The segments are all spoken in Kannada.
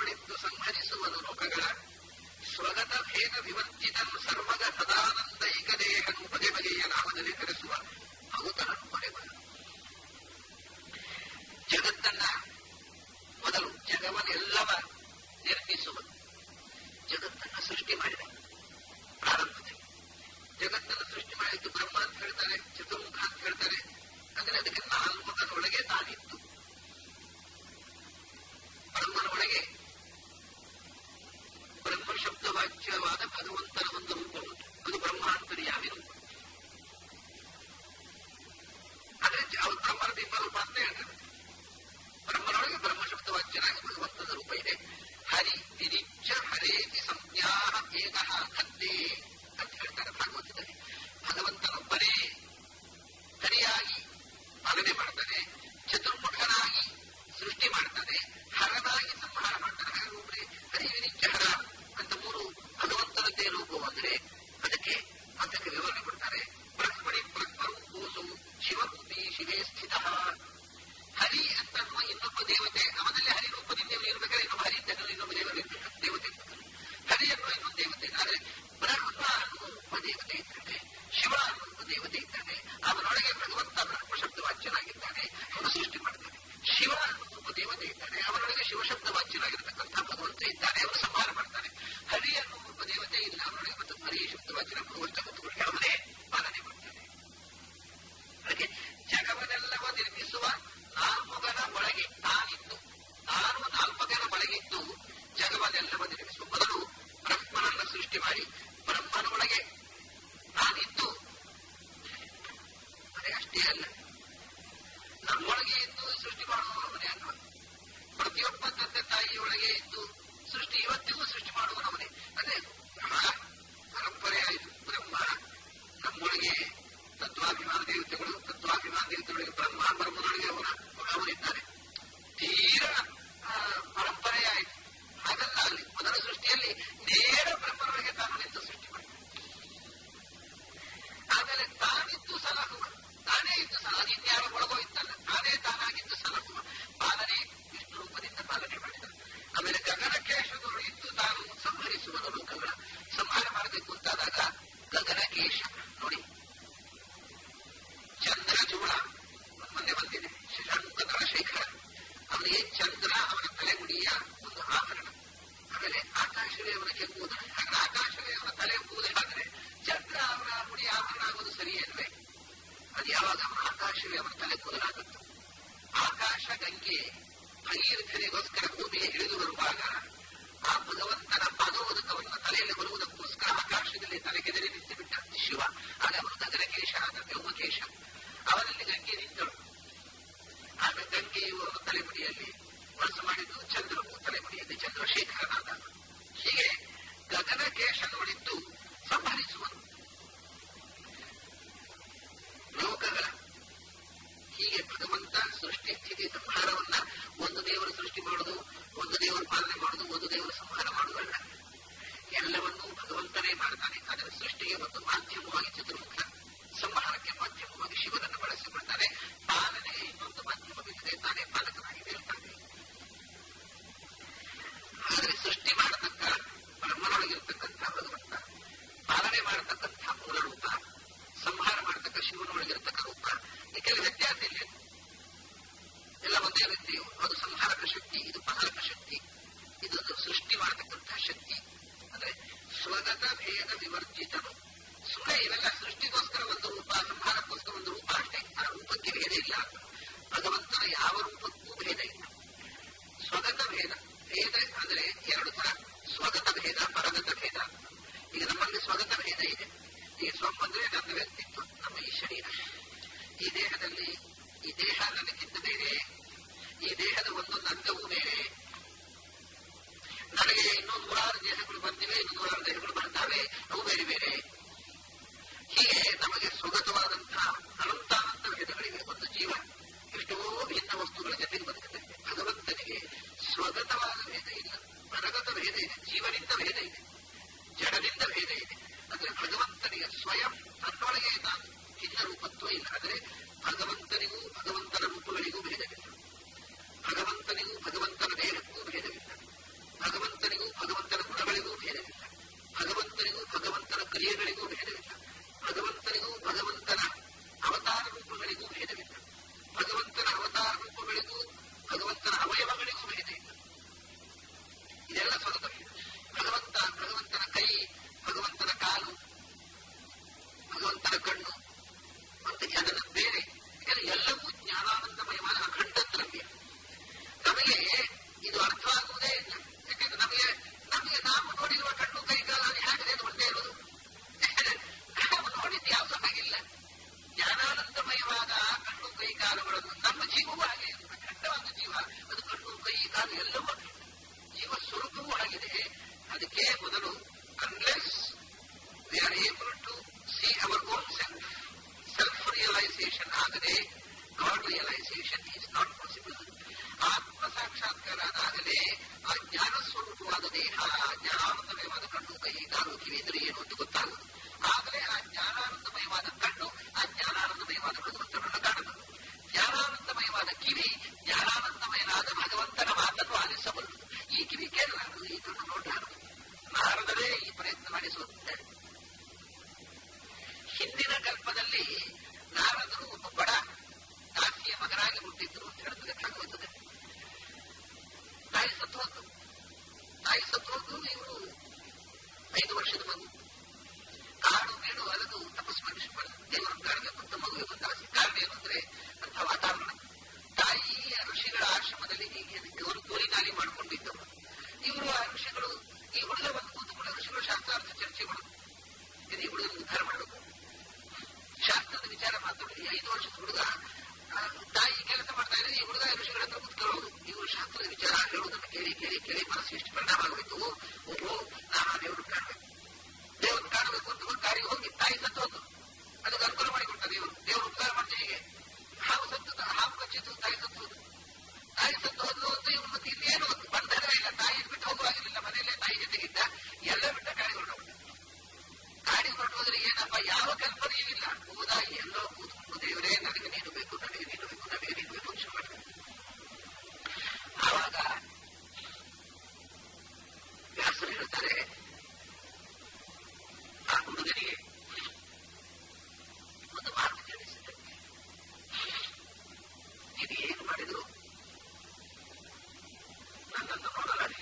ಬ್ರಹ್ಮನೊಳಿದ್ದು ಸಂಹರಿಸುವನು ಲೋಕಗಳ ಸ್ವಗತ ಭೇದ ವಿವರ್ಜಿತಂ ಸರ್ವಗ ಸದಾನಂದೈಕ ದೇಹನು ಬಗೆ ಬಗೆಯ ನಾಮದಲ್ಲಿ ಕರೆಸುವ ಭಗತನನ್ನು ಪಡೆಬಲ್ಲ ಜಗತ್ತನ್ನ ಮೊದಲು ಜಗವನ್ನೆಲ್ಲವ ನಿರ್ಮಿಸುವನು ಜಗತ್ತನ್ನ ಸೃಷ್ಟಿ ಮಾಡಿದ ಪ್ರಾರಂಭದಲ್ಲಿ ಜಗತ್ತನ್ನು ಸೃಷ್ಟಿ ಮಾಡಿದ್ದು ಬ್ರಹ್ಮ ಅಂತ ಹೇಳ್ತಾರೆ ಚತುರ್ಮುಖ ಅಂತ ಹೇಳ್ತಾರೆ ಅಂದ್ರೆ ಅದಕ್ಕೆ ನಾಲ್ಮುಖದೊಳಗೆ ತಾನಿತ್ತು ಬ್ರಹ್ಮನೊಳಗೆ ಬ್ರಹ್ಮ ಶಬ್ದವಾಚ್ಯವಾದ ಭಗವಂತನ ಒಂದು ರೂಪ ಉಂಟು ಅದು ಬ್ರಹ್ಮಾಂತರ್ಯಾಮಿ ರೂಪ ಆದ್ರೆ ಅವ್ರು ಬ್ರಹ್ಮನ ಬಿಂಬ ರೂಪ ಅಂತ ಹೇಳ್ತಾರೆ ಬ್ರಹ್ಮನೊಳಗೆ ಬ್ರಹ್ಮ ಶಬ್ದವಾಚ್ಯನಾಗಿ ಭಗವಂತನ ರೂಪ ಇದೆ ಹರಿ ವಿರಿಚ್ಚ ಹರೇತಿ ಸಂಜ್ಞಾ ಏಕ ಖದ್ದೇ ಅಂತ ಹೇಳ್ತಾರೆ ಭಾಗವತದಲ್ಲಿ ಭಗವಂತನೊಬ್ಬನೇ ಹರಿಯಾಗಿ ಪಾಲನೆ ಮಾಡ್ತಾನೆ ಚತುರ್ಮುಖನಾಗಿ ಸೃಷ್ಟಿ ಮಾಡ್ತಾನೆ ಹರನಾಗಿ ಸಂಹಾರ ಮಾಡ್ತಾನೆ ಹಾಗೆ ಒಬ್ಬರೇ ಹರಿ ವಿರಿಚ್ಚ ಹರ ಅಂತ ಮೂರು ಭಗವಂತನದ್ದೇ ರೂಪವು ಅಂದ್ರೆ ಅದಕ್ಕೆ ಅದಕ್ಕೆ ವಿವರಣೆ ಕೊಡ್ತಾರೆ ಬ್ರಹ್ಮಣಿ ಬ್ರಹ್ಮರೂಪೋಸು ಶಿವರೂಪಿ ಶಿವೇ ಸ್ಥಿತ ಹರಿ ಅಂತ ಅನ್ನುವ ಇನ್ನೊಬ್ಬ ದೇವತೆ ಅವನಲ್ಲಿ ಹರಿ ರೂಪದಿಂದ ಇವರು ಇರ್ಬೇಕಾದ್ರೆ ಇನ್ನೊಬ್ಬ ಹರಿ ಅಂತ ಇನ್ನೊಬ್ಬ ದೇವರು ಇರ್ಬೇಕು ದೇವತೆ ಇರ್ಬೇಕು. ಹರಿ ಅನ್ನುವ ಇನ್ನೊಂದು ದೇವತೆ ಆದ್ರೆ ಬ್ರಹ್ಮ ಅನ್ನುವ ಒಬ್ಬ ದೇವತೆ ಇದ್ದಾನೆ ಶಿವ ಅನ್ನುವ ಒಬ್ಬ ದೇವತೆ ಇದ್ದಾನೆ ಅವನೊಳಗೆ ಭಗವಂತ ಬ್ರಹ್ಮ ಶಬ್ದವಾಚ್ಯನಾಗಿದ್ದಾನೆ ಅವನು ಸೃಷ್ಟಿ ಮಾಡ್ತಾನೆ ಶಿವ ಅನ್ನುವ ಒಬ್ಬ ದೇವತೆ ಇದ್ದಾನೆ ಅವನೊಳಗೆ ಶಿವ ಶಬ್ದವಾಚ್ಯನಾಗಿರತಕ್ಕಂಥ ಭಗವಂತ ಇದ್ದಾನೆ ಅವನು ಸಂಹಾರ ಮಾಡ್ತಾನೆ ಹರಿ ಅನ್ನುವ ಒಬ್ಬ ದೇವತೆ ಇಲ್ಲ ಅವನೊಳಗೆ ಮತ್ತು ಹರಿ ಶಬ್ದವಾಚ್ಯನ ಭಗವಂತ ಮತ್ತು ಅವನೇ ಪಾಲನೆ ಮಾಡ್ತಾನೆ ಅದಕ್ಕೆ ಜಗವನ್ನೆಲ್ಲವ ನಿರ್ಮಿಸುವ ನಾಲ್ಮುಗನ ಒಳಗೆ ತಾನಿದ್ದು ತಾನು ನಾಲ್ಮಗನ ಒಳಗಿದ್ದು ಜಗವನ್ನೆಲ್ಲವ ನಿರ್ಮಿಸುವ ಮೊದಲು ಬ್ರಹ್ಮನನ್ನ ಸೃಷ್ಟಿ ಮಾಡಿ ಬ್ರಹ್ಮನೊಳಗೆ ನಾನಿದ್ದು ಅದೇ ಅಷ್ಟೇ ಅಲ್ಲ ನಮ್ಮೊಳಗೆ ಇದ್ದು ಸೃಷ್ಟಿ ಮಾಡುವವನೇ ಅಲ್ಲ ಪ್ರತಿಯೊಬ್ಬ ತಂದೆ ತಾಯಿಯೊಳಗೆ ಇದ್ದು ಸೃಷ್ಟಿ ಇವತ್ತಿಗೂ ಸೃಷ್ಟಿ ಮಾಡುವವನೇ ಅದೇ ಬಹಳ ಪರಂಪರೆ ಆಯಿತು ಬ್ರಹ್ಮ ನಮ್ಮೊಳಗೆ ತತ್ವಾಭಿಮಾನ ದೇವತೆಗಳು ತತ್ವಾಭಿಮಾನ ದೇವತೆಗಳಿಗೆ ಬ್ರಹ್ಮ ಬ್ರಹ್ಮನೊಳಗೆ ಅವರ ಅವರಿದ್ದಾರೆ ತೀರ ಆ, ಪರಂಪರೆ ಆಯಿತು ಹಾಗಲ್ಲ ಅಲ್ಲಿ ಮೊದಲ ಸೃಷ್ಟಿಯಲ್ಲಿ ನೇರ ಬ್ರಹ್ಮನೊಳಗೆ ತಾನು ನಿಂತು ಸೃಷ್ಟಿ ಮಾಡಿ ಆಮೇಲೆ ತಾನಿದ್ದು ಸಲಹುವ ತಾನೇ ಇದ್ದು ಸಲ ಇನ್ಯಾರ ಒಳಗೋ ಇತ್ತಲ್ಲ ತಾನೇ ತಾನಾಗಿದ್ದು ಸಲಹುವ ಪಾಲನೆ ವಿಷ್ಣು ರೂಪದಿಂದ ಪಾಲನೆ ಮಾಡಿದ ಆಮೇಲೆ ಗಗನಕೇಶಗಳು ಇದ್ದು ತಾನು ಸಂಹರಿಸುವನು ಲೋಕಗಳ ಸಂಹಾರ ಮಾಡಬೇಕು ಅಂತಾದಾಗ ಗಗನಕೇಶ ನೋಡಿ ಚಂದ್ರ ಚೂಡ ಮೊನ್ನೆ ಬಂದಿದೆ ಶಶಾಂಕದಳ ಶೇಖರ ಅವನಿಗೆ ಚಂದ್ರ ಅವನ ತಲೆಗುಡಿಯ ಒಂದು ಆಭರಣ ಆಮೇಲೆ ಆಕಾಶವೇ ಅವನ ಕೆಂಪುವುದ ಹಾಗೆ ಆಕಾಶವೇ ಅವನ ತಲೆ ಕೂದಲಾದರೆ ಚಂದ್ರ ಅವನ ಮುಡಿ ಆಭರಣ ಆಗೋದು ಸರಿಯಲ್ವೇ ಅದು ಯಾವಾಗ ಅವನ ಆಕಾಶವೇ ಅವನ ತಲೆ ಕೂದಲಾಗುತ್ತು ಆಕಾಶ ಗಂಗೆ ಭಗೀರಥನಿಗೋಸ್ಕರ ಭೂಮಿಗೆ ಇಳಿದು ಬರುವಾಗ ಆ ಭಗವಂತನ ಪಾದೋದಕವನ್ನು ತಲೆಯಲ್ಲಿ ಬರುವುದಕ್ಕೋಸ್ಕರ ಆಕಾಶದಲ್ಲಿ ತಲೆಗೆದರೆ ನಿಂತು ಬಿಟ್ಟ ಶಿವ ಆಗ ಅವನು ಗಗನಕೇಶ ಆದ ವ್ಯೋಮಕೇಶ ಅವನಲ್ಲಿ ಗಂಗೆ ನಿಂತಳು ಆಗ ಗಂಗೆಯು ಅವನ ತಲೆಮುಡಿಯಲ್ಲಿ ವಾಸ ಮಾಡಿದ್ದು ಚಂದ್ರನು ತಲೆಮುಡಿಯಲ್ಲಿ ಚಂದ್ರಶೇಖರನಾದ ಹೀಗೆ ಗಗನಕೇಶನೊಳಿದ್ದು ಸಂಹರಿಸುವನು ಲೋಕಗಳ ಹೀಗೆ ಭಗವಂತ ಸೃಷ್ಟಿ ಸ್ಥಿತಿ ಸಂಹಾರವನ್ನ ಒಂದು ದೇವರು ಸೃಷ್ಟಿ ಮಾಡುದು ಒಂದು ದೇವರು ಪಾಲನೆ ಮಾಡುದು ಒಂದು ದೇವರು ಸಂಹಾರ ಮಾಡುವುದಲ್ಲ ಎಲ್ಲವನ್ನೂ ಭಗವಂತನೇ ಮಾಡ್ತಾನೆ ಅದರ ಸೃಷ್ಟಿಗೆ ಒಂದು ಮಾಧ್ಯಮವಾಗಿ ಚತುರ್ಮುಖ ಸಂಹಾರಕ್ಕೆ ಮಾಧ್ಯಮವಾಗಿ ಶಿವನನ್ನು ಬಳಸಿಕೊಳ್ತಾನೆ ಪಾಲನೆಗೆ ಇನ್ನೊಂದು ಮಾಧ್ಯಮವಿಲ್ಲದೆ ತಾನೇ ಪಾಲಕನಾಗಿ ನಿಲ್ತಾನೆ ಆದರೆ ಸೃಷ್ಟಿ ಮಾಡತಕ್ಕ ಬ್ರಹ್ಮನೊಳಗಿರ್ತಕ್ಕಂಥ ಭಗವಂತ ಪಾಲನೆ ಮಾಡತಕ್ಕಂಥ ಮೂಲ ರೂಪ ಸಂಹಾರ ಮಾಡತಕ್ಕ ಶಿವನೊಳಗಿರ್ತಕ್ಕ ರೂಪ ಈ ಕೆಲವು ವ್ಯತ್ಯಾಸ ಇಲ್ಲ ಎಲ್ಲ ಒಂದೇ ವ್ಯಕ್ತಿಯು ಅದು ಸಂಹಾರಕ ಶಕ್ತಿ ಇದು ಪಾಲಕ ಶಕ್ತಿ ಇದೊಂದು ಸೃಷ್ಟಿ ಮಾಡತಕ್ಕಂಥ ಶಕ್ತಿ ಅಂದ್ರೆ ಸ್ವಗತ ಭೇದ ವಿವರ್ಜಿತನು ಸುಮ್ಮನೆ ಇವೆಲ್ಲ ಸೃಷ್ಟಿಗೋಸ್ಕರ ಒಂದು ರೂಪ ಸಂಹಾರಕ್ಕೋಸ್ಕರ ಒಂದು ರೂಪ ಅಷ್ಟೇ ಆ ರೂಪಕ್ಕೆ ಭೇದ ಇಲ್ಲ ಭಗವಂತನ ಯಾವ ರೂಪಕ್ಕೂ ಭೇದ ಇಲ್ಲ ಸ್ವಗತ ಭೇದ ಭೇದ ಅಂದ್ರೆ ಎರಡು ತರ ಸ್ವಗತ ಭೇದ ಪರಗತ ಭೇದ ಈಗ ನಮ್ಮಲ್ಲಿ ಸ್ವಗತ ಭೇದ ಇದೆ ಈ ಸ್ವಂ ಅಂದ್ರೆ ನನ್ನ ವ್ಯಕ್ತಿತ್ವ ನಮ್ಮ ಈ ಶರೀರ ಈ ದೇಹದಲ್ಲಿ ಈ ದೇಹ ನನಗಿಂತ ಬೇರೆ ಈ ದೇಹದ ಒಂದೊಂದು ಅಂಗವೂ ಬೇರೆ ನನಗೆ ಇನ್ನೊಂದು ನೂರಾರು ದೇಹಗಳು ಬರ್ತಿವೆ ಇನ್ನು ನೂರಾರು ದೇಹಗಳು ಬರ್ತಾವೆ ಅವು ಬೇರೆ ಬೇರೆ ಹೀಗೆ ನಮಗೆ ಸ್ವಗತವಾದಂತಹ ಅನಂತಾನಂತ ಭೇದಗಳಿವೆ ಒಂದು ಜೀವ ಎಷ್ಟೋ ಭಿನ್ನ ವಸ್ತುಗಳ ಜೊತೆಗೆ ಬದುಕುತ್ತೆ ಭಗವಂತನಿಗೆ ಸ್ವಗತವಾದ ಭೇದ ಇಲ್ಲ ಪರಗತ ಭೇದ ಇದೆ ಜೀವನಿಂದ ಭೇದ ಇದೆ ಜಡದಿಂದ ಭೇದ ಇದೆ ಅಂದ್ರೆ ಭಗವಂತನಿಗೆ ಸ್ವಯಂ ತನ್ನೊಳಗೆ ತಾನು ಭಿನ್ನ ರೂಪತ್ವ ಇಲ್ಲ ಆದರೆ ಭಗವಂತನಿಗೂ ಭಗವಂತನ ರೂಪಗಳಿಗೂ ಭೇದವಿಲ್ಲ ಭಗವಂತನಿಗೂ ಭಗವಂತನ ದೇಹಕ್ಕೂ ಭೇದವಿಲ್ಲ ಕ್ರಿಯೆಗಳಿಗೂ ಭೇದವಿಲ್ಲ ಭಗವಂತನಿಗೂ ಭಗವಂತನ ಅವತಾರ ರೂಪಗಳಿಗೂ ಭೇದವಿಲ್ಲ ಭಗವಂತನ ಅವತಾರ ರೂಪಗಳಿಗೂ ಭಗವಂತನ ಅವಯವಗಳಿಗೂ ಭೇದ ಇಲ್ಲ ಇದೆಲ್ಲ ಸ್ವತಃ ಭಗವಂತ ಭಗವಂತನ ಕೈ ಭಗವಂತನ ಕಾಲು ಭಗವಂತನ ಕಣ್ಣು ಮತ್ತೆ ಅದನ್ನ ಬೇರೆ ಯಾಕಂದ್ರೆ ಎಲ್ಲವೂ ಜ್ಞಾನಾನಂದಮಯವಾದ ಅಖಂಡ ದ್ರವ್ಯ ನಮಗೆ ಇದು ಅರ್ಥವಾಗುವುದೇ ಇಲ್ಲ ಯಾಕಂದ್ರೆ ನಮಗೆ ನಮಗೆ ನಾವು ನೋಡಿರುವ ಕಣ್ಣು ಕೈ ಕಾಲು ಹೇಗೆ ನೋಡದೇ ಇರೋದು ನಾವು ನೋಡಿದ್ದು ಯಾವುದು ಹಾಗಿಲ್ಲ ಜ್ಞಾನಾನಂದಮಯವಾದ ಕಣ್ಣು ಕೈ ಕಾಲುಗಳನ್ನು ನಮ್ಮ ಜೀವವೂ ಹಾಗೆ ಅಖಂಡವಾದ ಜೀವ ಅದು ಕಣ್ಣು ಕೈ ಕಾಲು ಎಲ್ಲವೂ ಹಾಗೆ. ಜೀವ ಸ್ವರೂಪವೂ ಆಗಿದೆ ಅದಕ್ಕೆ ಮೊದಲು unless we are able to see our own self self realisation ಆಗದೆ God realisation is not possible ಆತ್ಮ ಸಾಕ್ಷಾತ್ಕಾರ ಆದಾಗಲೇ ಆ ಜ್ಞಾನ ಸ್ವರೂಪವಾದ ದೇಹ ಜ್ಞಾನಾನಂದಮಯವಾದ ಕಣ್ಣು ಕೈ ಕಾಲು ಕಿವಿ ಇದ್ರೆ ಏನು ಅಂತ ಗೊತ್ತಾಗುವುದು ಆಗಲೇ ಆ ಜ್ಞಾನಾನಂದಮಯವಾದ ಕಣ್ಣು ಆ ಜ್ಞಾನಾನಂದಮಯವಾದ ಭಗವಂತನನ್ನು ಕಾಣಬಹುದು ಜ್ಞಾನಾನಂದಮಯವಾದ ಕಿವಿ ಜ್ಞಾನಾನಂದಮಯನಾದ ಭಗವಂತನ ಮಾತನ್ನು ಆಲಿಸಬಲ್ಲದು ಈ ಕಿವಿ ಕೇಳಲಾರದು ಈ ಕಣ್ಣು ನೋಡಲಾರದು ನಾರದರೇ ಈ ಪ್ರಯತ್ನ ಮಾಡಿಸುತ್ತಿದ್ದಾರೆ ಹಿಂದಿನ ಕಲ್ಪದಲ್ಲಿ ನಾರದರು ಒಬ್ಬ ಬಡ ದಾಸಿಯ ಮಗನಾಗಿ ಹುಟ್ಟಿದ್ರು ಅಂತ ಹೇಳ್ತದೆ ಭಾಗವತದಲ್ಲಿ ತಾಯಿ ಸತ್ತು ಹೋದ್ದು ತಾಯಿ ಸತ್ತು ಹೋದ್ದು ಇವರು ಐದು ವರ್ಷದ ಮಗು ಕಾಡು ಮೇಡು ಅಲದು ತಪಸ್ಸು ಮಾಡಿ ದೇವರನ್ನು ಕಾಣಬೇಕು ಅಂತ ಮಗುವಿಗೆ ಒಂದು ಆಸೆ ಕಾರಣ ಏನು ಅಂದ್ರೆ ಅಂತ ವಾತಾವರಣ ತಾಯಿ ಆ ಋಷಿಗಳ ಆಶ್ರಮದಲ್ಲಿ ಹೀಗೆ ಇವರು ಕೂಲಿನಾಲಿ ಮಾಡಿಕೊಂಡಿದ್ದವರು ಇವರು ಆ ಋಷಿಗಳು ಈ ಹುಡುಗ ಬಂದು ಕೂತುಕೊಂಡು ಋಷಿಗಳು ಶಾಸ್ತ್ರಾರ್ಥ ಚರ್ಚೆಗಳು ಇದು ಈ ಹುಡುಗನ ಉದ್ಧಾರ ಮಾಡಬೇಕು ಶಾಸ್ತ್ರದ ವಿಚಾರ ಮಾತಾಡಿ ಐದು ವರ್ಷದ ಹುಡುಗ ಆ, ತಾಯಿ ಕೆಲಸ ಮಾಡ್ತಾ ಇದ್ರೆ ಈ ಹುಡುಗ ಋಷಿಗಳ ಹತ್ರ ಕೂತ್ಕೊಳ್ಳೋದು ಇವರು ಶಾಸ್ತ್ರದ ವಿಚಾರ ಹೇಳುವುದನ್ನು ಕೇಳಿ ಕೇಳಿ ಕೇಳಿ ಮನಸ್ಸು ಎಷ್ಟು ಪರಿಣಾಮ ಆಗೋಯ್ತು ಓಹೋ ನಾನು ಆ ದೇವರು ಕಾಣಬೇಕು ದೇವರು ಕಾಣಬೇಕು ಅಂತ ಒಂದು ದಾರಿಗೆ ಹೋಗಿ ತಾಯಿ ಸತ್ತು ಹೋದ್ರು ಅದಕ್ಕೆ ಅನುಕೂಲ ಮಾಡಿಕೊಟ್ಟ ದೇವರು ದೇವರು ಉಪಕಾರ ಮಾಡ್ತಾರೆ ಹೀಗೆ ಹಾವು ಸತ್ತು ಹಾವು ಕಚ್ಚಿತು ತಾಯಿ ಸತ್ತು ಹೋದ್ರು ತಾಯಿ ಸತ್ತು ಹೋದ್ಲು ಅಂತ ಇವನು ಮತ್ತೆ ಇಲ್ಲಿ ಏನು ಬಂಧನ ಇಲ್ಲ ತಾಯಿ ಬಿಟ್ಟು ಹೋಗುವಾಗಿರಲಿಲ್ಲ ಮನೆಯಲ್ಲೇ ತಾಯಿ ಜೊತೆಗಿದ್ದ ಎಲ್ಲ ಬಿಟ್ಟ ಕಾಡಿ ಹೊರಟೋಗ್ಬಿಟ್ಟ ಕಾಡಿ ಹೊರಟೋದ್ರೆ ಏನಪ್ಪ ಯಾವ ಕಲ್ಪನೆಯೂ ಇಲ್ಲ ಹೋದಾಗಿ ಎಲ್ಲೋ ಕೂತ್ಕೊಂಡು ದೇವರೇ ನನಗೆ ನೀನು ಬೇಕು ನನಗೆ ನೀನು ಬೇಕು ನನಗೆ ನೀನು ಬೇಕು ಅಂತ ಶುರು ಮಾಡ್ತಾರೆ ಆವಾಗ ವ್ಯಾಸರು ಹೇಳ್ತಾರೆ ಆ ಹುಡುಗನಿಗೆ ಒಂದು ಮಾತು ತಿಳಿಸಿದೆ ನೀನು ಏನು ಮಾಡಿದ್ರು ನನ್ನನ್ನು ನೋಡಲಾರೆ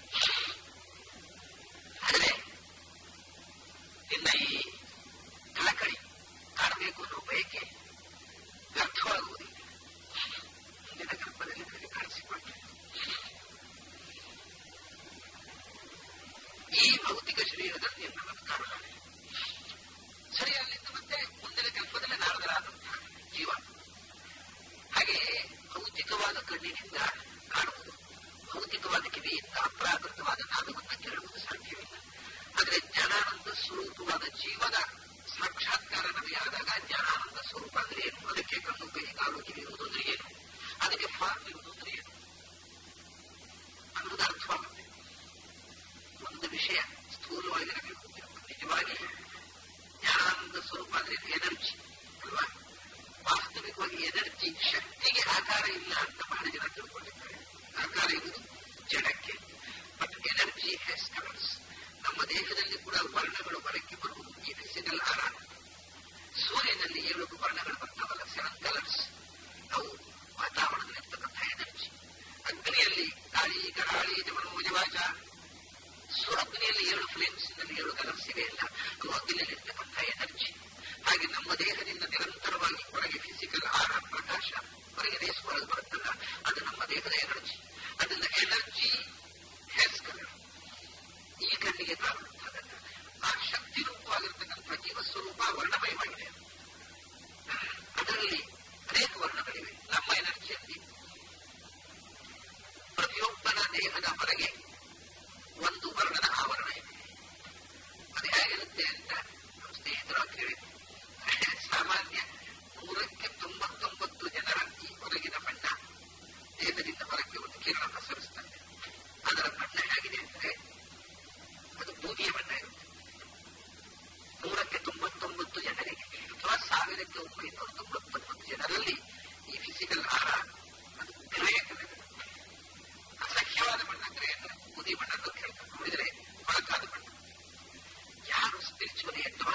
ಆದರೆ ನಿನ್ನ ಈ ಕಳಕಳಿ ಕಾಣಬೇಕು ಅನ್ನೋ ಬಯಕೆ ವ್ಯರ್ಥವಾಗುವುದಿಲ್ಲ ಮುಂದಿನ ಕಲ್ಪದಲ್ಲಿ ನನಗೆ ಕಾಣಿಸಿಕೊಳ್ತೇನೆ ಈ ಭೌತಿಕ ಶರೀರದಲ್ಲಿ ನನ್ನನ್ನು ಕಾಣಲಾರೆ ಸರಿ ಅಲ್ಲಿಂದ ಮತ್ತೆ ಮುಂದಿನ ಕಲ್ಪದಲ್ಲಿ ನಾರದರಾದಂತಹ ಜೀವ ಹಾಗೆ ಭೌತಿಕವಾದ ಕಣ್ಣಿನಿಂದ ಕಾಣುವುದು ಭೌತಿಕವಾದ ಕಿವಿಯಿಂದ ಅಪ್ರಾಕೃತವಾದ ನಾದವನ್ನು ಕೇಳುವುದು ಸಾಧ್ಯವಿಲ್ಲ ಆದರೆ ಜ್ಞಾನಾನಂದ ಸ್ವರೂಪವಾದ ಜೀವದ ಸಾಕ್ಷಾತ್ಕಾರ ನಮಗೆ ಆದಾಗ ಜ್ಞಾನಾನಂದ ಸ್ವರೂಪ ಅಂದ್ರೆ ಏನು ಅದಕ್ಕೆ ಕಣ್ಣು ಕೈ ಕಾಲು ಕಿವಿ ಇರುವುದು ಅಂದ್ರೆ ಏನು ಅದಕ್ಕೆ ಫಾರ್ಮ್ ಇರುವುದು ಅಂದ್ರೆ ಏನು ಅನ್ನೋದು ಅರ್ಥವಾಗುತ್ತೆ ಒಂದು ವಿಷಯ ಸ್ಥೂಲವಾಗಿರಬೇಕು ನಿಜವಾಗಿ ಜ್ಞಾನಾನಂದ ಸ್ವರೂಪ ಅಂದ್ರೆ ಎನರ್ಜಿ ಅಲ್ವಾ ವಾಸ್ತವಿಕವಾಗಿ ಎನರ್ಜಿ ಶಕ್ತಿಗೆ ಆಕಾರ ಇಲ್ಲ ಅಂತ ಬಹಳ ಜನ ತಿಳ್ಕೊಂಡಿದ್ದಾರೆ ಆಕಾರ ಇರುವುದು ಜಡಕ್ಕೆ ಬಟ್ ಎನರ್ಜಿ ಹ್ಯಾಸ್ ಕಲರ್ಸ್ ನಮ್ಮ ದೇಹದಲ್ಲಿ ಕೂಡ ವರ್ಣಗಳು ಹೊರಕ್ಕೆ ಬರುವುದು ಈ ಫಿಸಿಕಲ್ ಆರಾಮ ಸೂರ್ಯನಲ್ಲಿ ಏಳು ವರ್ಣಗಳು ಬರ್ತಾವಲ್ಲ ಸೆವೆನ್ ಕಲರ್ಸ್ ಅವು ವಾತಾವರಣದಲ್ಲಿರ್ತಕ್ಕಂಥ ಎನರ್ಜಿ ಅಗ್ನಿಯಲ್ಲಿ ಗಾಳಿ ಕರಾಳಿ ಜಮನೋಜವಾಚ ಸ್ವರಗ್ನಿಯಲ್ಲಿ ಏಳು ಫ್ಲೇಮ್ಸ್ ನಲ್ಲಿ ಏಳು ಕಲರ್ಸ್ ಇವೆ ಇಲ್ಲ ಅವು ಅಗ್ನಿಯಲ್ಲಿರ್ತಕ್ಕಂಥ ಎನರ್ಜಿ ಹಾಗೆ ನಮ್ಮ ದೇಹದಿಂದ ನಿರಂತರವಾಗಿ ಹೊರಗೆ ಫಿಸಿಕಲ್ ಆರ ಪ್ರಕಾಶ ಹೊರಗೆ ದೇಶ ಹೊರಗೆ ಬರುತ್ತಲ್ಲ ಅದು ನಮ್ಮ ದೇಹದ ಎನರ್ಜಿ ಅದನ್ನ ಎನರ್ಜಿ ಹೆಸ್ ಕಲರ್ ಈ ಕಣ್ಣಿಗೆ ಕಾಣುವಂತಹದನ್ನ ಆ ಶಕ್ತಿ ರೂಪವಾಗಿರ್ತಕ್ಕಂಥ ಜೀವ ಸ್ವರೂಪ ವರ್ಣಮಯವಾಗಿದೆ ಅದರಲ್ಲಿ ಅನೇಕ ವರ್ಣಗಳಿವೆ ನಮ್ಮ ಎನರ್ಜಿಯಲ್ಲಿ ಪ್ರತಿಯೊಬ್ಬನ ದೇಹದ ಹೊರಗೆ ಒಂದು ವರ್ಣದ ಆವರಣ ಇದೆ ಅದು ಹೇಗಿರುತ್ತೆ ಅಂತ ನಮ್ಮ ಸ್ನೇಹಿತರು ಕೇಳಿದ್ರು ಸಾಮಾನ್ಯ ನೂರಕ್ಕೆ ತೊಂಬತ್ತೊಂಬತ್ತು ಜನರ ಈ ಹೊರಗಿನ ಬಣ್ಣ ದೇಹದಿಂದ ಹೊರಗೆ ಒಂದು ಕಿರಣ ಪ್ರಸರಿಸ್ತಾರೆ ಅದರ ಬಣ್ಣ ಹೇಗಿದೆ ಅಂದ್ರೆ ಅದು ಬೂದಿಯ ಬಣ್ಣ ಇರುತ್ತೆ ನೂರಕ್ಕೆ ತೊಂಬತ್ತೊಂಬತ್ತು ಜನರಿಗೆ ಅಥವಾ ಸಾವಿರಕ್ಕೆ ಒಂಬೈನೂರ ತೊಂಬತ್ತೊಂಬತ್ತು ಜನರಲ್ಲಿ ಈ ಫಿಸಿಕಲ್ ಆರ ಅದು ಗ್ರೇ ಕಲರ್ ಅಸಹ್ಯವಾದ ಬಣ್ಣ ಗ್ರೇ ಅಂದ್ರೆ ಬೂದಿ ಬಣ್ಣ ಅಂತ ಹೇಳ್ತಾರೆ ನೋಡಿದರೆ ಹೊಳಕಾದ ಬಣ್ಣ ಯಾರು ಸ್ಪಿರಿಚುವಲಿ ಅಡ್ವಾನ್ಸ್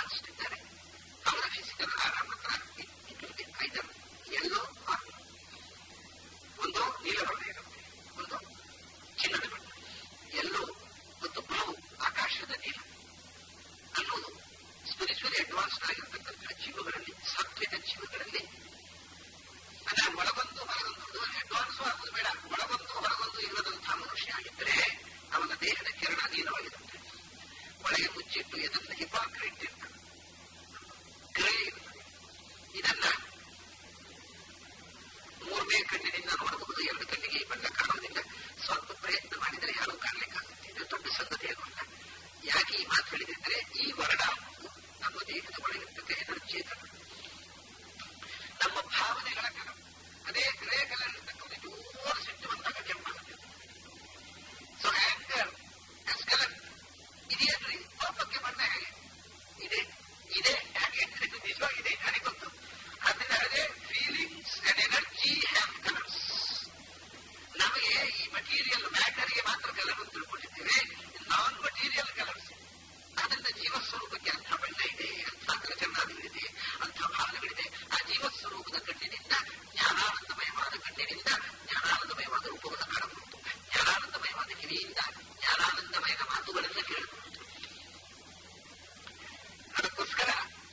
ಅಡ್ವಾನ್ಸ್ಡ್ ಆಗಿರ್ತಕ್ಕಂಥ ಜೀವಗಳಲ್ಲಿ ಸಾತ್ವಿಕ ಜೀವಗಳಲ್ಲಿ ಅಂದ್ರೆ ಒಳಗೊಂದು ಹೊರಗೊಂದು ಅಡ್ವಾನ್ಸ್ ಆಗುವುದು ಬೇಡ ಒಳಗೊಂದು ಹೊರಗೊಂದು ಇಲ್ಲದಂತಹ ಮನುಷ್ಯ ಆಗಿದ್ದರೆ ಅವನ ದೇಹದ ಕಿರಣ ಅಧೀನವಾಗಿರುತ್ತೆ ಒಳಗೆ ಮುಚ್ಚಿಟ್ಟು ಎದುರಿನ ಹಿಪಾಕ್ರೇಟ್ ಇರ್ತದೆ ಗ್ರೇ ಇರ್ತದೆ ಇದನ್ನ ಮೂರನೇ ಕಣ್ಣಿನಿಂದ ನೋಡಬಹುದು ಎರಡು ಕಣ್ಣಿಗೆ ಈ ಬಣ್ಣ ಕಾಣುವುದಿಲ್ಲ ಸ್ವಲ್ಪ ಪ್ರಯತ್ನ ಮಾಡಿದರೆ ಯಾರು ಕಾಣಲಿಕ್ಕಾಗುತ್ತೆ ಇದು ದೊಡ್ಡ ಸಂಗತಿ ಅಲ್ಲ ಯಾಕೆ ಈ ಮಾತು ಹೇಳಿದ್ರೆ ಈ ವರ್ಣ ನಮ್ಮ ದೇಹದ ಒಳಗಿರ್ತಕ್ಕ ಎನರ್ಜೇತನ ನಮ್ಮ ಭಾವನೆಗಳ ಕಲರ್ ಅದೇ ಗ್ರೇ ಕಲರ್ ಇರ್ತಕ್ಕಂಥ ಜೋರು ಸಿಟ್ಟು ಬಂದಾಗ ಕೆಂಪಾಗುತ್ತೆ ಸೊ ಆಂಗರ್ ಕಲರ್ ಇದೆಯಲ್ರಿ ಕೋಪಕ್ಕೆ ಬಣ್ಣ ಹೇಗೆ ಇದೆ ಇದೆ ಯಾಕೆ ಇದು ನಿಜವಾಗಿದೆ ನನಗೆ ಗೊತ್ತು ಅದರಿಂದ ಅದೇ feelings and energy have colours ನಮಗೆ ಈ ಮಟೀರಿಯಲ್ ಮ್ಯಾಟರ್ಗೆ ಮಾತ್ರ ಕಲರ್ ಅಂತ ತಿಳ್ಕೊಂಡಿದ್ದೇವೆ ನಾನ್ ಮಟೀರಿಯಲ್ ಕಲರ್ಸ್ ಅದರಿಂದ ಜೀವಸ್ವರೂಪಕ್ಕೆ ಅಂಥ ಬಣ್ಣ ಇದೆ ಅಂಥ ರಚನಾದಿಗಳಿದೆ ಅಂಥ ಭಾವನೆಗಳಿದೆ ಆ ಜೀವಸ್ವರೂಪದ ಕಣ್ಣಿನಿಂದ ಜ್ಞಾನಾನಂದಮಯವಾದ ಕಣ್ಣಿನಿಂದ ಜ್ಞಾನಾನಂದಮಯವಾದ ರೂಪವನ್ನು ಕಾಣಬಹುದು ಜ್ಞಾನಾನಂದಮಯವಾದ ಕಿವಿಯಿಂದ ಜ್ಞಾನಾನಂದಮಯದ ಮಾತುಗಳನ್ನು ಕೇಳಬಹುದು ಅದಕ್ಕೋಸ್ಕರ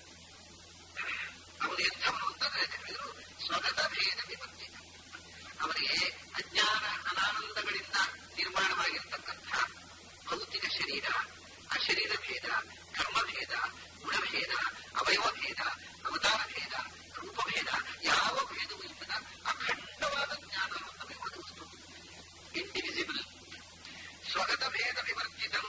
ಅವನು ಎಂಥವನು ಅಂತಂದ್ರೆ ಹೇಳಿದ್ರು ಸ್ವಗತ ಭೇದ ವಿಪತ್ತಿತ ಅವನಿಗೆ ಅಜ್ಞಾನ ಅನಾನಂದಗಳಿಂದ ನಿರ್ಮಾಣವಾಗಿರ್ತಕ್ಕಂಥ ಭೌತಿಕ ಶರೀರ ಆ ಶರೀರ ಭೇದ ಕರ್ಮಭೇದ ಗುಣಭೇದ ಅವಯವ ಭೇದ ಅವತಾರ ಭೇದ ರೂಪಭೇದ ಯಾವ ಭೇದವೂ ಇಲ್ಲದ ಅಖಂಡವಾದ ಜ್ಞಾನಾನಂದಮಯವಾದ ವಸ್ತು ಇಂಡಿವಿಸಿಬಲ್ ಸ್ವಗತ ಭೇದ ವಿವರ್ಜಿತನು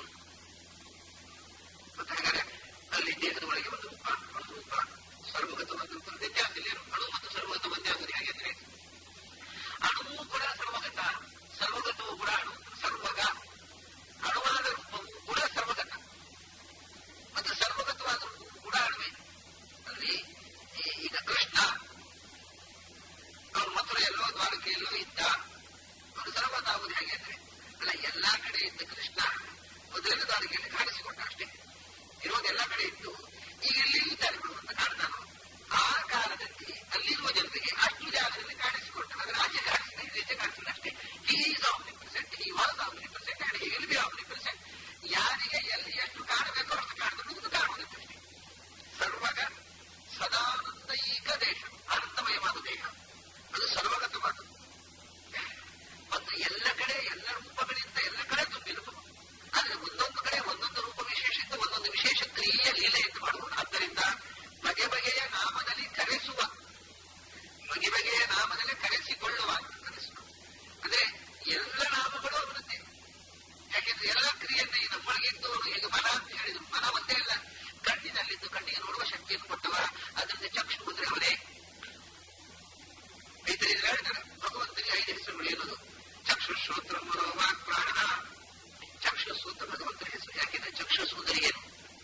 ಮತ್ತೆ ಹಾಗಾದ್ರೆ ಅಲ್ಲಿ ದೇಹದ ಒಳಗೆ ಒಂದು ರೂಪ ಒಂದು ರೂಪ ಸರ್ವಗತವಾದ ರೂಪ ವ್ಯತ್ಯಾಸ ಇಲ್ಲೇನು ಅಣು ಮತ್ತು ಸರ್ವಗತ ಒಂದೇ ಆಗುದು ಹೇಗೆಂದ್ರೆ ಅಣುವು ಕೂಡ ಸರ್ವಗತ ಸರ್ವಗತವು ಕೂಡ ಅಣು ಸರ್ವಗ ಅಣುವಾದ ರೂಪವು ಕೂಡ ಸರ್ವಗತ ಮತ್ತು ಸರ್ವಗತವಾದ ರೂಪವು ಕೂಡ ಅಣುವೆ ಅಲ್ಲಿ ಈ- ಈಗ ಕೃಷ್ಣ ಅವನು ಮಥುರೆಯಲ್ಲೋ ದ್ವಾರಕೆಯಲ್ಲೋ ಇದ್ದ ಅವನು ಸರ್ವಗತ ಆಗುದು ಹೇಗೆ ಅಂದ್ರೆ ಅಲ್ಲ ಎಲ್ಲಾ ಕಡೆ ಇದ್ದ ಕೃಷ್ಣ ಮೊದಲನೇ ದ್ವಾರಕೆಯಲ್ಲಿ ಕಾಣಿಸಿಕೊಂಡ ಅಷ್ಟೇ ಇರೋದೆಲ್ಲ ಕಡೆ ಇದ್ದು ಈಗ ಇಲ್ಲಿ ಇದ್ದಾರೆ ಭಗವಂತ ಕಾಣ್ತಾನೋ ಆ ಕಾಲದಲ್ಲಿ ಅಲ್ಲಿರುವ ಜನರಿಗೆ ಅಷ್ಟು ಜಾಗದಲ್ಲಿ ಕಾಣಿಸಿಕೊಂಡ ಅದರ ಆಚೆ ಕಾಣಿಸಿದ ಈಚೆ ಕಾಣಿಸಿದ ಅಷ್ಟೇ he is omnipresent he was omnipresent and he will be omnipresent ಯಾರಿಗೆ ಎಲ್ಲಿ ಎಷ್ಟು ಕಾಣಬೇಕೋ ಅಷ್ಟು ಕಾಣಬೇಕು ಕಾಣುವುದಕ್ಕೆ ಸರ್ವಗ ಸದಾನಂದೈಕ ದೇಶ ಆನಂದಮಯವಾದ ದೇಹ ಅದು ಸರ್ವಗತವಾದ ಮತ್ತು ಎಲ್ಲ ಕಡೆ ಎಲ್ಲ ರೂಪಗಳಿಂದ ಎಲ್ಲ ಕಡೆ ತುಂಬಿರುವುದು ಆದ್ರೆ ಒಂದೊಂದು ಕಡೆ ಒಂದೊಂದು ರೂಪ ವಿಶೇಷಿತ ಒಂದೊಂದು ವಿಶೇಷ ಕ್ರಿಯೆಯ ಲೀಲೆಯನ್ನು ಮಾಡುವುದು ಆದ್ದರಿಂದ ಬಗೆ ಬಗೆಯ ನಾಮದಲ್ಲಿ ಕರೆಸುವ ಬಗೆ ಬಗೆಯ ನಾಮದಲ್ಲಿ ಕರೆಸಿಕೊಳ್ಳುವ ಅಂತ ಕರೆಸುವ ಅಂದ್ರೆ ಎಲ್ಲ ನಾಮಗಳು ಅವರದ್ದೇ ಯಾಕೆಂದ್ರೆ ಎಲ್ಲ ಕ್ರಿಯೆಯನ್ನು ಈ ನಮ್ಮೊಳಗಿದ್ದು ಈಗ ಮನ ಅಂತ ಹೇಳಿದ್ರು ಮನ ಒಂದೇ ಅಲ್ಲ ಕಣ್ಣಿನಲ್ಲಿದ್ದು ಕಣ್ಣಿಗೆ ನೋಡುವ ಶಕ್ತಿಯನ್ನು ಕೊಟ್ಟವ ಅದರಿಂದ ಚಕ್ಷು ಅಂದ್ರೆ ಅವನೇ ಇದರಿಂದ ಹೇಳ್ತಾರೆ ಭಗವಂತನಿಗೆ ಐದು ಹೆಸರುಗಳು ಏನದು ಚಕ್ಷು ಶ್ರೋತ್ರ ಮನೋವಾಕ್ ಪ್ರಾಣ ಚಕ್ಷು ಸೂತ್ರ ಭಗವಂತನ ಹೆಸರು ಯಾಕೆಂದ್ರೆ ಚಕ್ಷು ಸುಂದರಿಗೇನು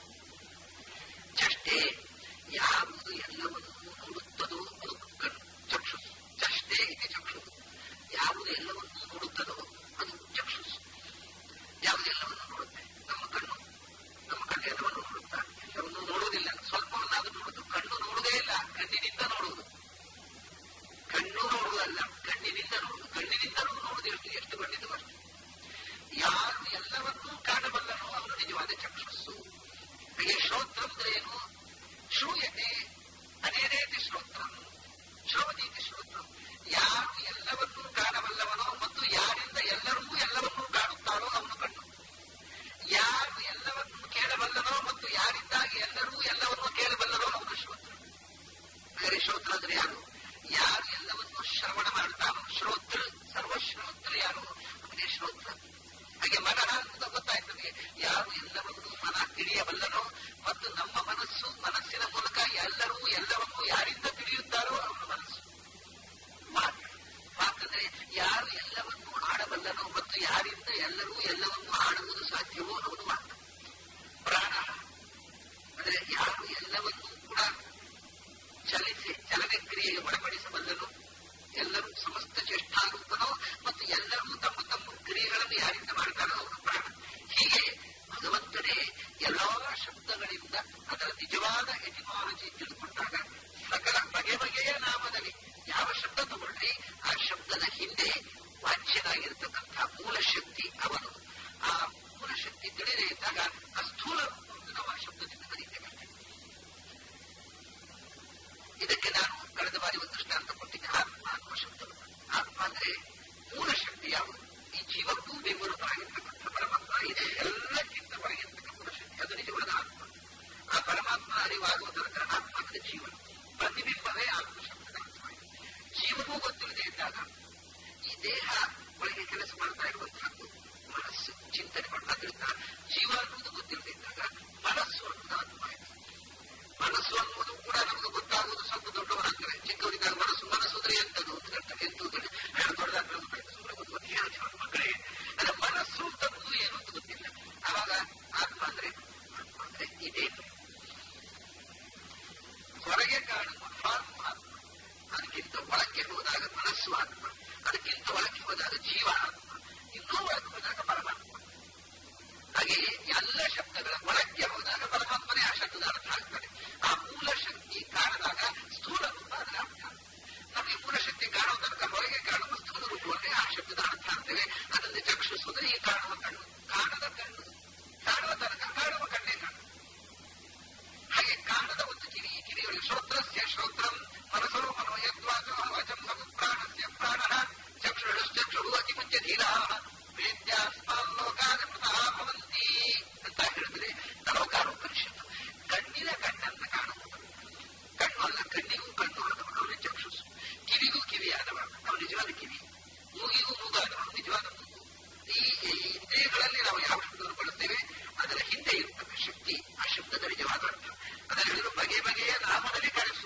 ಚಷ್ಟೆ ಯಾವುದು ಎಲ್ಲವನ್ನು ನೋಡುತ್ತದೋ ಅದು ಕಣ್ಣು ಚಕ್ಷು ಚಷ್ಟೆ ಇದೆ ಚಕ್ಷು ಯಾವುದು ಎಲ್ಲವನ್ನು ನೋಡುತ್ತದೋ ಅದು ಚಕ್ಷು ಯಾವುದೆಲ್ಲವನ್ನು ನೋಡುತ್ತೆ ನಮ್ಮ ಕಣ್ಣು ನಮ್ಮ ಕಣ್ಣು ಎಲ್ಲವನ್ನು ನೋಡುತ್ತಾ ಎಲ್ಲವನ್ನು ನೋಡುವುದಿಲ್ಲ ಸ್ವಲ್ಪವನ್ನಾದ್ರೂ ನೋಡುದು ಕಣ್ಣು ನೋಡುವುದೇ ಇಲ್ಲ ಕಣ್ಣಿನಿಂದ ನೋಡುವುದು ಕಣ್ಣು ನೋಡುವುದಲ್ಲ ಕಣ್ಣಿನಿಂದ ನೋಡುವುದು ಕಣ್ಣಿನಿಂದಲೂ ನೋಡುವುದು ಎಷ್ಟು ಎಷ್ಟು ಕಣ್ಣಿದ್ದು ಅಷ್ಟು ಯಾರು ಎಲ್ಲವನ್ನೂ ಕಾಣಬಲ್ಲನೋ ಅವನು ನಿಜವಾದ ಚಕ್ಷುಸ್ಸು ಹಾಗೆ ಶ್ರೋತ್ರ ಅಂದ್ರೆ ಏನು ಶ್ರೂಯತೆ ಅನೇನೇತಿ ಶ್ರೋತ್ರ ಶ್ರವತೀತಿ ಶ್ರೋತ್ರ ಯಾರು ಎಲ್ಲವನ್ನೂ ಕಾಣಬಲ್ಲವನೋ ಮತ್ತು ಯಾರಿಂದ ಎಲ್ಲರೂ ಎಲ್ಲವನ್ನೂ ಕಾಣುತ್ತಾರೋ ಅವನು ಕಣ್ಣು ಯಾರು ಎಲ್ಲವನ್ನೂ ಕೇಳಬಲ್ಲನೋ ಮತ್ತು ಯಾರಿಂದಾಗಿ ಎಲ್ಲರೂ ಎಲ್ಲವನ್ನೂ ಕೇಳಬಲ್ಲನೋ ಅವನು ಶ್ರೋತ್ರ ಬೇರೆ ಶ್ರೋತ್ರ ಅಂದ್ರೆ ಯಾರು ಯಾರು ಎಲ್ಲವನ್ನೂ ಶ್ರವಣ ಮಾಡ್ತಾನೋ ಶ್ರೋತ್ರ ಸರ್ವಶ್ರೋತ್ರ ಯಾರು ಅವನೇ ಶ್ರೋತ್ರ ಹಾಗೆ ಮನಃ ಅಂತ ಗೊತ್ತಾಯ್ತು ನಮಗೆ ಯಾರು ಎಲ್ಲವನ್ನೂ ಮನ ತಿಳಿಯಬಲ್ಲನೋ ಮತ್ತು ನಮ್ಮ ಮನಸ್ಸು ಮನಸ್ಸಿನ ಮೂಲಕ ಎಲ್ಲರೂ ಎಲ್ಲವನ್ನೂ ಯಾರಿಂದ ತಿಳಿಯುತ್ತಾರೋ ಅವನ ಮನಸ್ಸು ಮಾತು ಮಾತಂದ್ರೆ ಯಾರು ಎಲ್ಲವನ್ನೂ ಆಡಬಲ್ಲನೋ ಮತ್ತು ಯಾರಿಂದ ಎಲ್ಲರೂ ಎಲ್ಲವನ್ನೂ ಆಡುವುದು ಸಾಧ್ಯವೋ ಅವನು ಮಾತು ಪ್ರಾಣ ಅಂದ್ರೆ ಯಾರು ಎಲ್ಲವನ್ನೂ ಕೂಡ ಚಲಿಸಿ ಚಲನೆ ಕ್ರಿಯೆಗೆ ಒಳಪಡಿಸಬಲ್ಲನು ಎಲ್ಲರೂ ಸಮಸ್ತ ಚೇಷ್ಟಾರೂಪನೋ ಮತ್ತು ಎಲ್ಲರೂ ತಮ್ಮ ತಮ್ಮ ಕ್ರಿಯೆಗಳನ್ನು ಯಾರಿಂದ ಮಾಡ್ತಾರೋ ಅವನು ಪ್ರಾಣ ಹೀಗೆ ಭಗವಂತನೇ ಎಲ್ಲಾ ಶಬ್ದಗಳಿಂದ ಅದರ ನಿಜವಾದ ಎಟಿಮಾಲಜಿ ತಿಳಿದುಕೊಂಡಾಗ ಸಕಲ ಬಗೆ ಬಗೆಯ ನಾಮದಲ್ಲಿ ಯಾವ ಶಬ್ದ ತಗೊಳ್ಳಿ ಆ ಶಬ್ದದ ಹಿಂದೆ ವಾಚ್ಯನಾಗಿರ್ತಕ್ಕಂಥ ಮೂಲ ಶಕ್ತಿ ಅವನು ಆ ಮೂಲ ಶಕ್ತಿ ತಿಳಿದೇ ಇದ್ದಾಗ ಆ ಸ್ಥೂಲ ರೂಪವನ್ನು ನಾವು ಆ ಶಬ್ದದಿಂದ ಕರೀತೇವೆ ಅರಿವಾಗುವ ತನಕ ಆತ್ಮದ ಜೀವನ ಪ್ರತಿಬಿಂಬವೇ ಆತ್ಮ ಶಬ್ದದ ಅರ್ಥವಾಗಿದೆ ಜೀವನೂ ಗೊತ್ತಿಲ್ಲದೆ ಇದ್ದಾಗ ಈ ದೇಹ ಒಳಗೆ ಕೆಲಸ ಮಾಡ್ತಾ ಇರುವಂತಹದ್ದು ಮನಸ್ಸು ಚಿಂತನೆ ಮಾಡೋದ್ರಿಂದ ಜೀವ ಅನ್ನುವುದು ಗೊತ್ತಿಲ್ಲದೆ ಇದ್ದಾಗ ಮನಸ್ಸು ಅನ್ನೋದು ಅರ್ಥವಾಯಿತು ಮನಸ್ಸು ಅನ್ನುವುದು ಕೂಡ ನಮಗೆ ಗೊತ್ತಾಗುವುದು ಸ್ವಲ್ಪ ದೊಡ್ಡವರಾಗ್ತಾರೆ ಚಿಕ್ಕವರಿದ್ದಾಗ ಮನಸ್ಸು ಮನಸ್ಸು ಅಂದ್ರೆ ಎಂತದು ಅಂತ ಹೇಳ್ತಾರೆ ಎಂತದು ಹೇಳಿ ದೊಡ್ಡದಾಗ್ತದೆ ಸುಮ್ಮನೆ ಗೊತ್ತು ಹೇಳ್ತೀವಿ ಮಕ್ಕಳೇ ಅಲ್ಲ ಮನಸ್ಸು ಅಂತದ್ದು ಏನು ಅಂತ ಗೊತ್ತಿಲ್ಲ ಆವಾಗ ಆತ್ಮ ಅಂದ್ರೆ ಆತ್ಮ ಅಂದ್ರೆ ಇದೇನು ಹೊರಗೆ ಕಾಣುವ ಫಾರ್ಮ್ ಆತ್ಮ ಅದಕ್ಕಿಂತ ಒಳಕ್ಕೆ ಹೋದಾಗ ಮನಸ್ಸು ಆತ್ಮ ಅದಕ್ಕಿಂತ ಒಳಕ್ಕೆ ಹೋದಾಗ ಜೀವ ಆತ್ಮ ಇನ್ನೂ ಒಳಗೆ ಹೋದಾಗ ಪರಮಾತ್ಮ ಹಾಗೆ ಎಲ್ಲ ಶಬ್ದಗಳ ಒಳಕ್ಕೆ ಹೋದಾಗ ಪರಮಾತ್ಮನೇ ಆ ಶಬ್ದದ ಅರ್ಥ ಆಗ್ತದೆ ಆ ಮೂಲ ಶಕ್ತಿ ಕಾಣದಾಗ ಸ್ಥೂಲ ರೂಪ ಅದರ ಅರ್ಥ ನಮಗೆ ಮೂಲ ಶಕ್ತಿ ಕಾಣುವ ತನಕ ಹೊರಗೆ ಕಾಣುವ ಸ್ಥೂಲ ರೂಪವನ್ನೇ ಆ ಶಬ್ದದ ಅರ್ಥ ಆಗ್ತೇವೆ ಅದನ್ನು ಚಕ್ಷಿಸುವುದರೆ ಈ ಕಾಣುವ ಕಣ್ಣು ಕಾಣದ ಕಣ್ಣು ಕಾಣುವ ತನಕ ಕಾಣುವ ಕಣ್ಣೇ ಕಾಣು ಹಾಗೆ ಕಾಣದ ಒಂದು ಕಿವಿ ಈ ಕಿವಿಯೊಳಗೆ ಶ್ರೋತ್ರಸ್ಯ ಶ್ರೋತ್ರಂ ಮನಸೋ ಮನೋ ಯದ್ವಾಚೋ ವಾಚಂ ಪ್ರಾಣಸ್ಯ ಪ್ರಾಣಃ ಚಕ್ಷುಶ್ಚಕ್ಷುರು ಅತಿಮುಚ್ಯ ಧೀರಾಃ ವೇದ್ಯಾಸ್ಮಾಲ್ಲೋಕಾನ ಕೃತಃ ಭವಂತಿ ಅಂತ ಹೇಳಿದ್ರೆ ನಲೋಕಾರೋಪನಿಷತ್ತು ಕಣ್ಣಿನ ಕಣ್ಣನ್ನು ಕಾಣುವುದು ಕಣ್ಣು ಅಲ್ಲ ಕಣ್ಣಿಗೂ ಕಣ್ಣು ಆದವನು ಅವನೇ ಚಕ್ಷುಸು ಕಿವಿಗೂ ಕಿವಿಯಾದವ ಅವನು ನಿಜವಾದ ಕಿವಿ ಮೂಗಿಗೂ ಮೂಗಾದವನು ನಿಜವಾದ ಮೂಗು ಈ ಈ ಇಂದ್ರಿಯಗಳಲ್ಲಿ ನಾವು ಯಾವ ಶಬ್ದವನ್ನು ಬಳಸ್ತೇವೆ ಅದರ ಹಿಂದೆ ಇರ್ತಕ್ಕ ಶಕ್ತಿ ಆ ಶಬ್ದದ ನಿಜವಾದ ಅರ್ಥ ಅದರ ಹೇಳಿದ್ರು ಬಗೆ ಬಗೆಯ ನಾಮದಲ್ಲಿ ಕಾಣಿಸುವ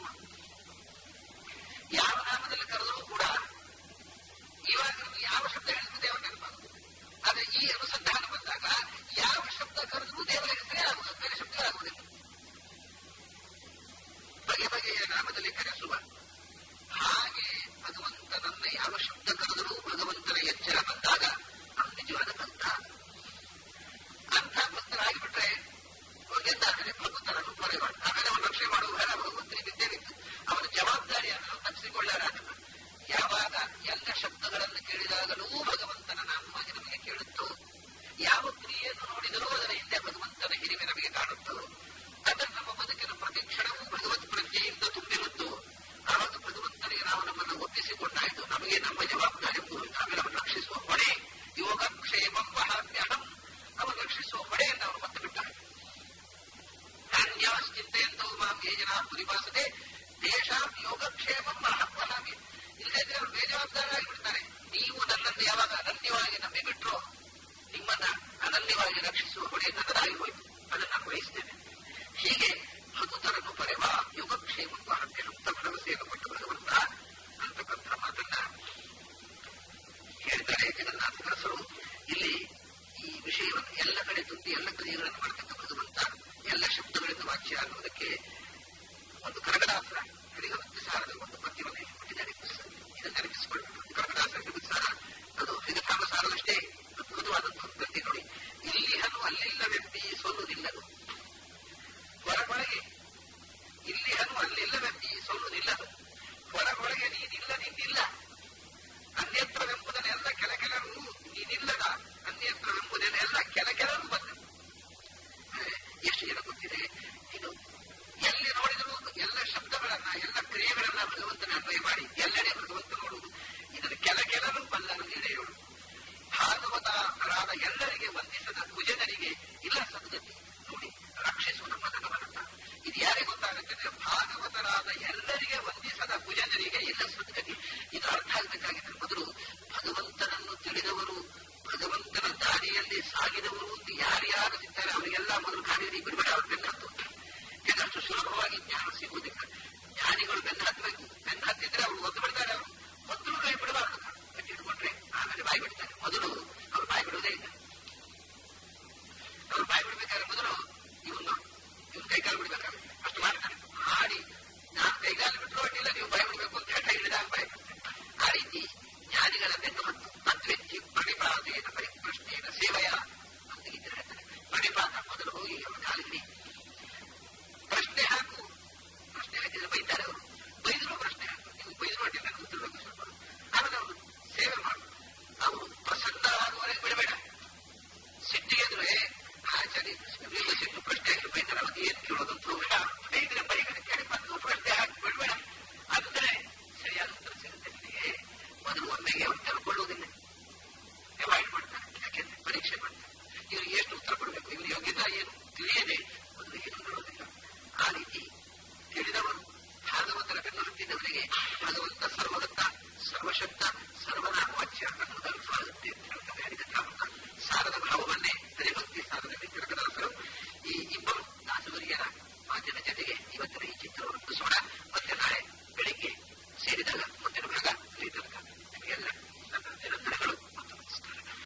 ಯಾವ ನಾಮದಲ್ಲಿ ಕರೆದರೂ ಕೂಡ ಇವಾಗ ನಮ್ಗೆ ಯಾವ ಶಬ್ದ ಹೇಳಿದ್ರು ದೇವರ ನೆನಪಾಗುವುದು ಆದ್ರೆ ಈ ಅನುಸಂಧಾನ ಬಂದಾಗ ಯಾವ ಶಬ್ದ ಕರೆದರೂ ದೇವರ ಹೆಸರೇ ಆಗುವುದು ಬೇರೆ ಶಬ್ದ ಆಗುವುದಿಲ್ಲ ಬಗೆ ಬಗೆಯ ನಾಮದಲ್ಲಿ ಕರೆಸುವ ಹಾಗೆ ಭಗವಂತನನ್ನ ಯಾವ ಶಬ್ದ ಕರೆದರೂ ಭಗವಂತನ ಎಚ್ಚರ ಬಂದಾಗ ಅವನು ನಿಜವಾದ ಭಕ್ತ ಅಂಥ ಭಕ್ತರಾಗಿಬಿಟ್ರೆ ಎಂದಾದರೆ ಭಗವಂತನನ್ನು ಕೊಲೆ ಮಾಡಿ ಆಮೇಲೆ ಅವನು ರಕ್ಷಣೆ ಮಾಡುವ ಬೇಡ ಭಗವಂತನಿಗೆ ಇದ್ದೇನಿತ್ತು ಅವನ ಜವಾಬ್ದಾರಿಯನ್ನು ನಾವು ತಪ್ಪಿಸಿಕೊಳ್ಳಲಾಗಲ್ಲ ಯಾವಾಗ ಎಲ್ಲ ಶಬ್ದಗಳನ್ನು ಕೇಳಿದಾಗಲೂ ಭಗವಂತನ ನಾಮವಾಗಿ ನಮಗೆ ಕೇಳುತ್ತೋ ಯಾವ ಕ್ರಿಯೆಯನ್ನು ನೋಡಿದರೂ ಅದರ ಹಿಂದೆ ಭಗವಂತನ ಹಿರಿಮೆ ನಮಗೆ ಕಾಣುತ್ತೋ ಅದನ್ನು ನಮ್ಮ ಬದುಕಿನ ಪ್ರತಿ ಕ್ಷಣವೂ ಭಗವತ್ ಪ್ರಜ್ಞೆಯಿಂದ ತುಂಬಿರುತ್ತೋ ಆವಾಗ ಭಗವಂತನಿಗೆ ನಾವು ನಮ್ಮನ್ನು ಒಪ್ಪಿಸಿಕೊಂಡಾಯಿತು ನಮಗೆ ನಮ್ಮ ಜವಾಬ್ದಾರಿ ಮುಗಿದು ಆಮೇಲೆ ಅವನು ರಕ್ಷಿಸುವ ಹೊಣೆ ಯೋಗಕ್ಷೇಮಂ ವಹಾಮ್ಯಹಂ ಅವನು ರಕ್ಷಿಸುವ ಹೊಣೆಯನ್ನು ಅವನು ಮತ್ತೆ ಬಿಟ್ಟಾಗ ಧಾನ್ಯಾಶ್ಚಿಂತೆಯಂತವು ಮಾಂ ಯೋಜನಾ ಪರಿಭಾಸತೆ ದೇಶಾಂ ಯೋಗಕ್ಷೇಮಂ ವಹಾಮ್ಯ ಇಲ್ಲದಿದ್ರೆ ಅವರು ಬೇಜವಾಬ್ದಾರರಾಗಿ ಬಿಡ್ತಾರೆ ನೀವು ನನ್ನನ್ನು ಯಾವಾಗ ಅನನ್ಯವಾಗಿ ನಂಬಿ ಬಿಟ್ರೋ ನಿಮ್ಮನ್ನ ಅನನ್ಯವಾಗಿ ರಕ್ಷಿಸುವ ಹೊಣೆ ನನ್ನದಾಗಿ ಹೋಯಿತು ಅದನ್ನು ನಾನು ವಹಿಸ್ತೇನೆ ಹೀಗೆ ಭಗವಂತರನ್ನು ಪಡೆವ ಯೋಗಕ್ಷೇಮ ಮಹತ್ಯ ಅಂತ ಭರವಸೆಯನ್ನು ಕೊಟ್ಟು ಭಗವಂತ ಅಂತಕ್ಕಂಥ ಮಾತನ್ನ ಹೇಳ್ತಾರೆ ಜಗನ್ನಾಥ ದಾಸರು ಇಲ್ಲಿ ಈ ವಿಷಯವನ್ನು ಎಲ್ಲ ಕಡೆ ತುಂಬಿ ಎಲ್ಲ ಕ್ರಿಯೆಗಳನ್ನು ಮಾಡತಕ್ಕ ಭಗವಂತ ಎಲ್ಲ ಶಬ್ದಗಳಿಂದ ವಾಚ್ಯ ಅನ್ನೋದಕ್ಕೆ ಒಂದು ಕನಕದಾಸರ ಹರಿಗವತ್ತಿ ಸಾರದ ಒಂದು ಪದ್ಯವನ್ನು ಇಲ್ಲಿ ಕೊಟ್ಟಿದ್ದಾರೆ ಇದನ್ನು ನೆನಪಿಸಿಕೊಳ್ಳಬೇಕು ಕನಕದಾಸರ ಸಾರ ಅದು ಹಿಗಧಾಮ ಸಾರದಷ್ಟೇ ಅದ್ಭುತವಾದಂತಹ ಗತಿ ನೋಡಿ ಇಲ್ಲಿ ಹನು ಅಲ್ಲಿಲ್ಲ ವ್ಯಕ್ತಿ ಸೋಲುವುದಿಲ್ಲದು ಹೊರಗೊಳಗೆ ಇಲ್ಲಿ ಹನು ಅಲ್ಲಿಲ್ಲ ವ್ಯಕ್ತಿ ಸೋಲುವುದಿಲ್ಲದು ಹೊರಗೊಳಗೆ ನೀನಿಲ್ಲ ನಿನ್ನಿಲ್ಲ ಅನ್ಯತ್ರವೆಂಬುದನ್ನೆಲ್ಲ ಕೆಲ ಕೆಲರು ನೀನಿಲ್ಲದ ಅನ್ಯತ್ರವೆಂಬುದನ್ನೆಲ್ಲ ಕೆಲ ಕೆಲರು ಬಂದ ಎಷ್ಟು ಜನ ಗೊತ್ತಿದೆ ಇದು ಎಲ್ಲಿ ನೋಡಿದರೂ ಎಲ್ಲ ಶಬ್ದಗಳನ್ನ ಎಲ್ಲ ಕ್ರಿಯೆಗಳನ್ನ ಭಗವಂತನ ಅನ್ವಯ ಮಾಡಿ ಎಲ್ಲೆಡೆ ಭಗವಂತ ನೋಡುವುದು ಇದನ್ನು ಕೆಲ ಕೆಲರು ಬಲ್ಲರು ನಡೆಯೋಳು ಭಾಗವತರಾದ ಎಲ್ಲರಿಗೆ ವಂದಿಸದ ಕುಜನರಿಗೆ ಇಲ್ಲ ಸದ್ಗತಿ ನೋಡಿ ರಕ್ಷಿಸುವ ನಮ್ಮ ಗಮನತ ಇದು ಯಾರಿಗೆ ಗೊತ್ತಾಗುತ್ತೆ ಅಂದ್ರೆ ಭಾಗವತರಾದ ಎಲ್ಲರಿಗೆ ವಂದಿಸದ ಕುಜನರಿಗೆ ಇಲ್ಲ ಸದ್ಗತಿ ಇದು ಅರ್ಥ ಆಗಬೇಕಾಗಿದೆ ಮೊದಲು ಭಗವಂತನನ್ನು ತಿಳಿದವರು ಭಗವಂತನ ದಾರಿಯಲ್ಲಿ ಸಾಗಿದವರು ಅಂತ ಯಾರ್ಯಾರು ಸಿಗ್ತಾರೆ ಅವರಿಗೆಲ್ಲ ಮೊದಲು ಕಾರ್ಯ ಬಿಡಬೇಡ ಅವ್ರು ಬೆನ್ನ ಹತ್ತು ಯಾಕಷ್ಟು ಸುಲಭವಾಗಿ ಜ್ಞಾನ ಸಿಗುವುದಿಲ್ಲ ಜ್ಞಾನಿಗಳು ಬೆನ್ನ ಹತ್ತಬೇಕು ಬೆನ್ನ ಹತ್ತಿದ್ರೆ ಅವರು ಒದ್ದು ಬಿಡ್ತಾರೆ ಅವರು ಮೊದಲು ಕೈ ಬಿಡಬಾರದು ಕಟ್ಟಿ ಹಿಡ್ಕೊಂಡ್ರೆ ಆಮೇಲೆ ಬಾಯಿ ಬಿಡ್ತಾರೆ ಮೊದಲು ಅವ್ರು ಬಾಯಿ ಬಿಡುವುದೇ ಇಲ್ಲ ಅವ್ರು ಬಾಯಿ ಬಿಡ್ಬೇಕಾದ್ರೆ ಮೊದಲು ಇವನು ಇವನು ಕೈಕಾಲು ಬಿಡ್ಬೇಕಾಗುತ್ತೆ ಅಷ್ಟು ಮಾಡ್ತಾರೆ ಹಾಡಿ ನಾನು ಕೈಕಾಲು ಬಿಟ್ಟರು ಅಡ್ಡಿಲ್ಲ ನೀವು ಬಾಯಿ ಬಿಡಬೇಕು ಅಂತ ಹೇಳಿ ಹಿಡಿದಾಗ ಬಾಯಿ ಬಿಡ್ತಾರೆ ಆ ರೀತಿ ಜ್ಞಾನಿಗಳ ಬೆನ್ನು ಹತ್ತು ತತ್ವೆಚ್ಚಿ ಪ್ರಣಿಪಾತೇನ ಪರಿಪ್ರಶ್ನೆಯ ಸೇವೆಯ ಅಂತ ಗೀತೆ ಹೇಳ್ತಾರೆ ಪ್ರಣಿಪಾತ ಮೊದಲು ಹೋಗಿ ಅವನ ಕಾಲಿಗೆ ಪ್ರಶ್ನೆ ಹಾಕು ಪ್ರಶ್ನೆ ಹಾಕಿದ್ರೆ ಬೈತಾರೆ ಅವರು ಬೈದ್ರು ಪ್ರಶ್ನೆ ಹಾಕು ನೀವು ಬೈದ್ರು ಅಡ್ಡಿಲ್ಲ ಗೊತ್ತಿರಬೇಕು ಸ್ವಲ್ಪ ಆಮೇಲೆ ಅವರು ಸೇವೆ ಮಾಡು ಅವರು ಪ್ರಸನ್ನವಾಗುವವರೆಗೆ ಬಿಡಬೇಡ ಸಿಟ್ಟಿಗೆದ್ರೆ ಆಚಾರ್ಯ ನೀವು ಸಿಟ್ಟು ಪ್ರಶ್ನೆ ಹಾಕಿ ಬೈತಾರೆ ಅವತ್ತು ಏನು ಕೇಳೋದು ಅಂತ ಹೋಗಬೇಡ ಬೈದ್ರೆ ಬೈಗಡೆ ಕೇಳಿ ಬಂದು ಪ್ರಶ್ನೆ ಹಾಕಿ ಬಿಡಬೇಡ ಅಂದ್ರೆ ಸರಿಯಾದ ಉತ್ತರ ಸಿಗುತ್ತೆ ನಿನಗೆ ಮೊದಲು ಒಮ್ಮೆಗೆ ಅವ್ರು ತಿಳ್ಕೊಳ್ಳುವುದಿಲ್ಲ ಭಗವಂತ ಸರ್ವದ